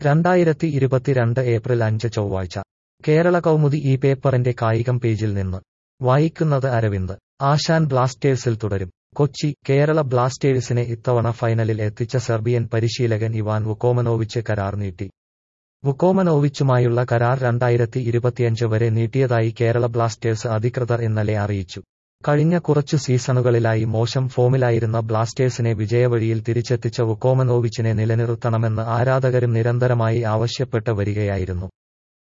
രണ്ടായിരത്തി ഇരുപത്തിരണ്ട് ഏപ്രിൽ അഞ്ച് ചൊവ്വാഴ്ച കേരള കൗമുദി ഈ പേപ്പറിന്റെ കായികം പേജിൽ നിന്ന് വായിക്കുന്നത് അരവിന്ദ് ആശാൻ ബ്ലാസ്റ്റേഴ്സിൽ തുടരും കൊച്ചി കേരള ബ്ലാസ്റ്റേഴ്സിനെ ഇത്തവണ ഫൈനലിൽ എത്തിച്ച സെർബിയൻ പരിശീലകൻ ഇവാൻ വുക്കോമനോവിച്ച് കരാർ നീട്ടി വുക്കോമനോവിച്ചുമായുള്ള കരാർ രണ്ടായിരത്തി ഇരുപത്തിയഞ്ച് വരെ നീട്ടിയതായി കേരള ബ്ലാസ്റ്റേഴ്സ് അധികൃതർ ഇന്നലെ അറിയിച്ചു കഴിഞ്ഞ കുറച്ചു സീസണുകളിലായി മോശം ഫോമിലായിരുന്ന ബ്ലാസ്റ്റേഴ്സിനെ വിജയവഴിയിൽ തിരിച്ചെത്തിച്ച വുക്കോമനോവിച്ചിനെ നിലനിർത്തണമെന്ന് ആരാധകരും നിരന്തരമായി ആവശ്യപ്പെട്ട് വരികയായിരുന്നു